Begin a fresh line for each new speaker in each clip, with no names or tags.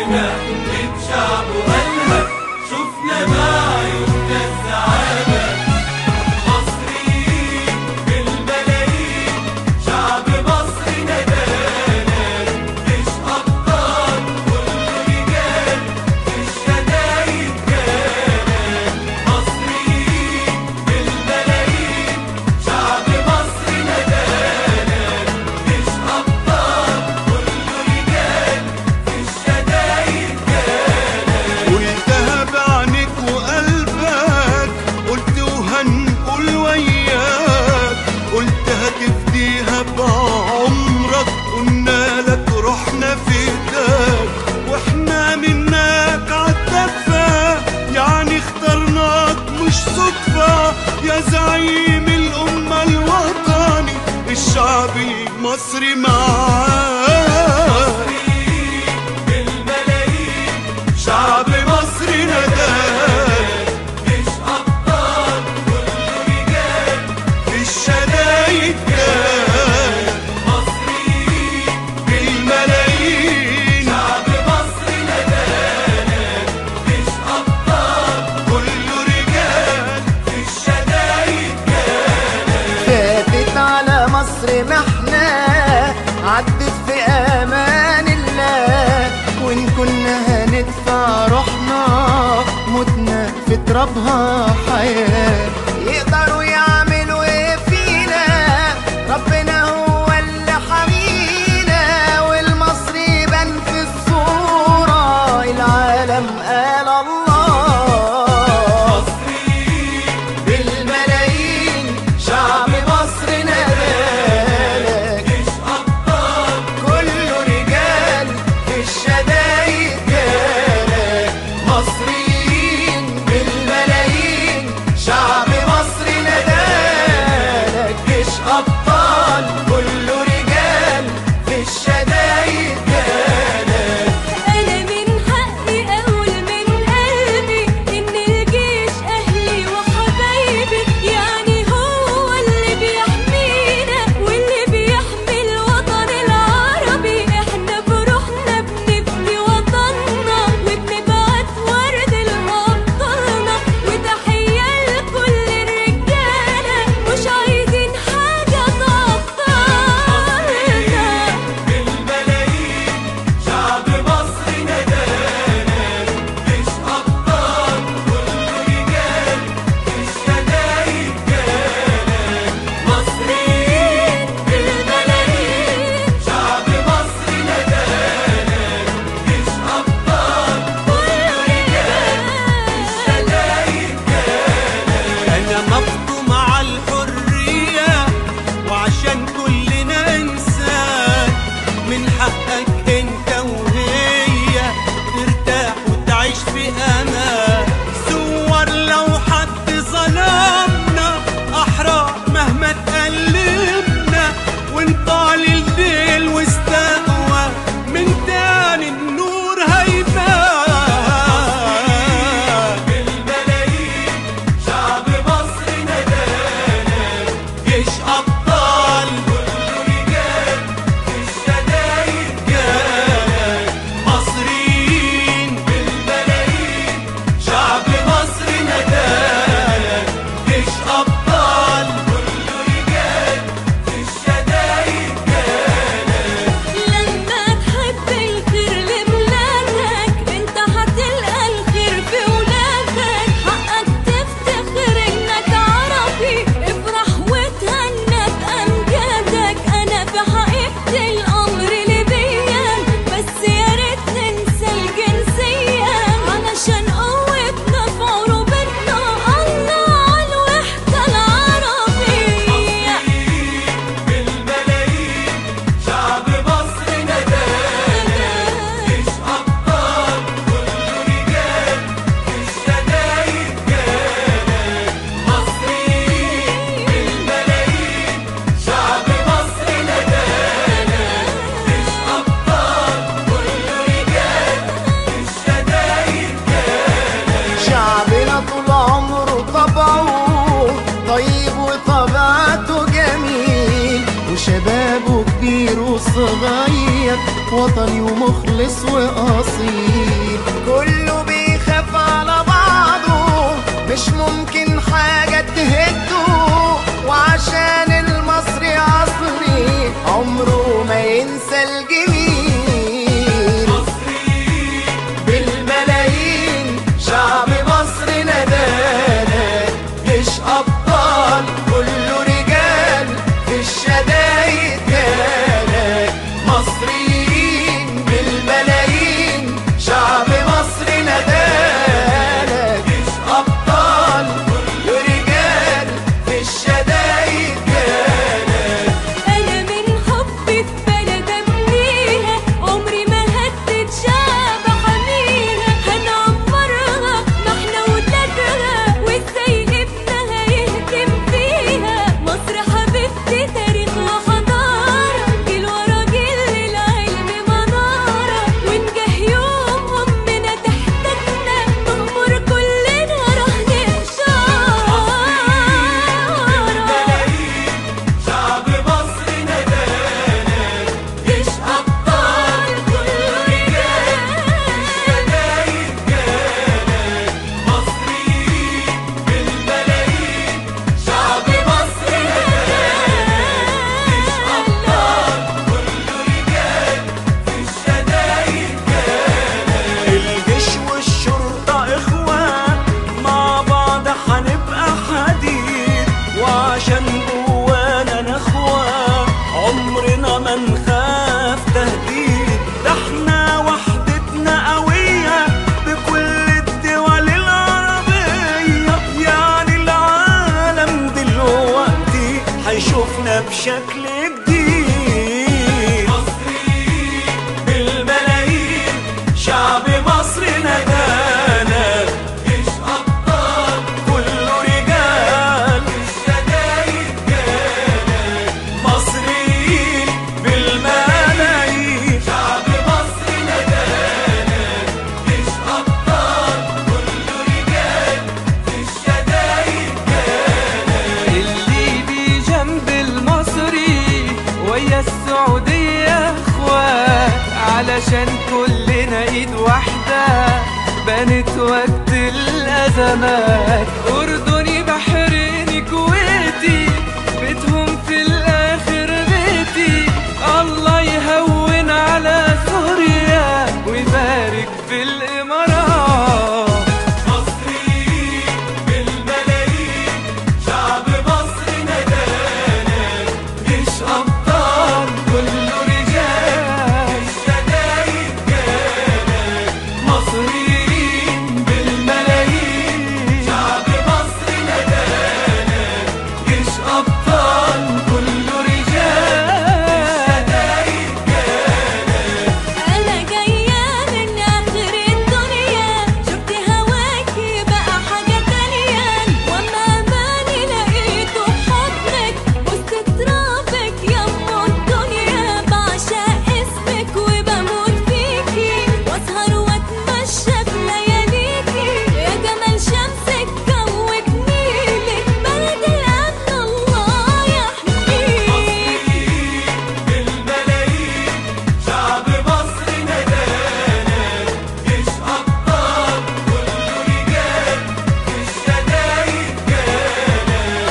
سمع من شعبه قالها شفنا بعيوننا السعادة مصريين بالملايين شعب مصر ندانا مش أبطال كله رجال في الشدايد جانا مصريين بالملايين شعب مصر ندانا مش أبطال كله رجال في الشدايد جانا
قلتها بعينك وقلبك قلت وهنقول وياك قلتها تفديها بعمرك قلنا لك رحنا فداك واحنا منك عالدفة يعني اخترناك مش صدفة يا زعيم الأمة الوطني الشعبي المصري معاك
بالملايين
شعب مصر نداك
مش أبطال كله رجال
في الشدايد جاي
مصريين
بالملايين
شعب مصر ندانا مش أبطال
كله رجال
في الشدايد جانا
فاتت على مصر محنة عدت في امان الله وان كنا هندفع روحنا متنا في ترابها حياة يقدروا يعملوا ايه فينا ربنا هو اللي حمينا والمصري بان في الصورة العالم قال الله بالملايين شعب مصر نادالك
مش أبطال
كله رجال في الشدايد جالك مصريين بالملايين شعب مصر نادالك مش أبطال كله رجال في الشدايد جالك
أنا من حقي أقول من قلبي إن الجيش أهلي وحبايبي يعني هو اللي بيحمينا واللي بيحمي الوطن العربي إحنا بروحنا بنبني وطننا وبنبعت ورد لأبطالنا وتحية لكل الرجالة مش عايزين حاجة تعطلنا
بالملايين شعب مصر ندانا مش أبطال كله رجال في الشدايد جانا مصريين بالملايين شعب مصر ندانا مش أبطال كله رجال في الشدايد
أنا مفطوم على الحرية وعشان كلنا إنسان من حقك أنت وهي ترتاح وتعيش في أمان صور لو حد ظلمنا أحرار مهما تقلبنا ونطال الليل واستقوى من تاني النور هيبان
بالملايين شعب مصر ندانا جيش أبطال كله رجال في الشدايد جانا مصريين بالملايين شعب مصر ندانا جيش أبطال كله رجال في الشدايد جانا
لما تحب الخير لبلادك انت هتلقى الخير في ولادك حقك تفتخر انك عربي افرح وتهنى بامجادك انا في حقيقة الامر ليبيا بس يا ريت ننسى الجنسية علشان قوتنا في عروبتنا الله على الوحدة العربية
بالملايين شعب مصر ندانا مش أبطال كله رجال في الشدايد جانا مصريين بالملايين شعب مصر ندانا مش أبطال كله رجال في الشدايد جانا
شعبنا طول عمره طبعه طيب وطبيعته جميل وشبابه كبير وصغير وطني ومخلص وأصيل كله بيخاف على بعضه مش ممكن حاجة تهده وعشان المصري أصلي عمره ما ينسى الجميل
مصريين
بالملايين شعب مصر ندانا مش أبطال كله رجال في الشدايد كانت مصريين بالملايين شعب مصر ندانا مش أبطال كله رجال في الشدايد كانت
أنا من حبي في بلد أبنيها عمري ما هدد شعب حميها هنعمرها ما احنا ولادها وازاي ابنها يهتم فيها مصر حبيبتي تاريخ وحضارة جيل ورا جيل للعلم منارة ونجاه يوم أمنا تحتاجنا نغمر كلنا رهن إشارة
بالملايين شعب مصر ندانا مش أبطال كله رجال الشدايد كانت مصريين بالملايين شعب مصر ندانا مش أبطال كله رجال في الشدايد كانت
الجيش والشرطة إخوان مع بعض هنبقى حديد وعشان جوانا نخوة عمرنا ما نخاف تهديد ده احنا وحدتنا قوية بكل الدول العربية يعني العالم دلوقتي هيشوفنا بشكل جديد
مصريين
بالملايين شعب مصر ندانا
مش أبطال
كله رجال
الشدايد كانت
مصريين بالملايين
شعب مصر ندانا مش أبطال كله رجال في الشدايد
الليبي جنب المصري ويا السعودية اخوات علشان كلنا ايد واحدة بنت وقت الازمات اردني بحريني كويتي بيتهم في الاخر بيتي الله يهون على سوريا ويبارك في الامارات
مصريين بالملايين شعب مصر ندانا مش أبطال كله رجال الشدايد كانت
مصريين بالملايين
شعب مصر ندانا مش أبطال كله رجال الشدايد كانت
أنا جاية من آخر الدنيا شفت هواكي بقى حاجة تانية وأما أماني لقيته بحضنك وسط ترابك يا أم الدنيا بعشق اسمك وبموت فيكي وأسهر وأتمشى في لياليكي يا جمال شمسك جو جميلك بلد الأمن الله يحميكي
بالملايين شعب مصر ندانا مش أبطال كله رجال في الشدايد كانت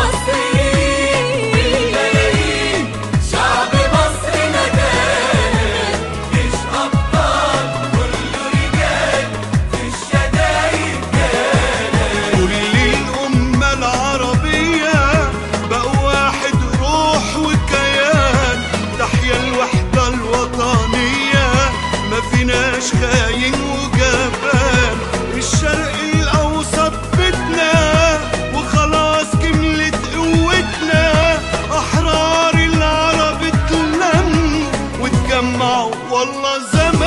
مصريين بالملايين شعب مصر ندانا مش أبطال كله رجال في الشدايد كانت
كل الأمة العربية بقوا واحد روح وكيان تحيا الوحدة الوطنية ما فيناش خاين وجبان الشرق الأوسط بيتنا وخلاص كملت قوتنا أحرار العرب اتلموا واتجمعوا والله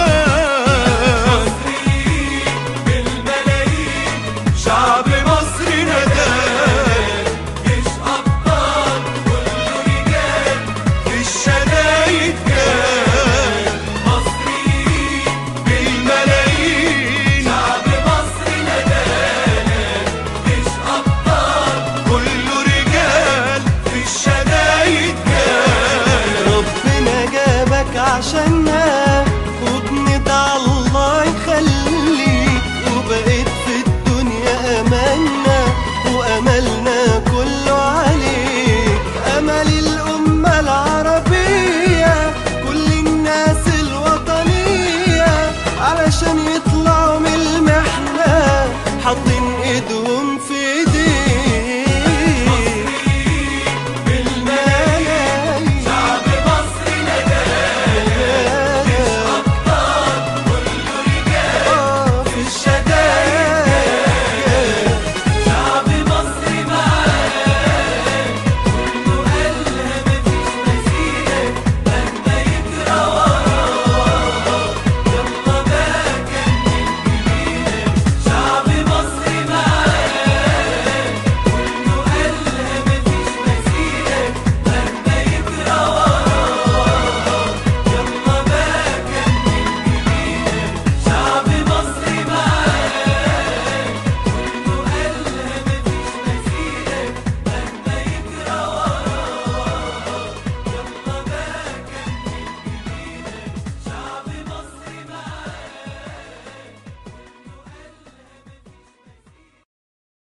زمان
مصريين بالملايين
شعب مصر ندانا
مش أبطال كله رجال
في الشدايد كان
مصريين
بالملايين عشان يطلع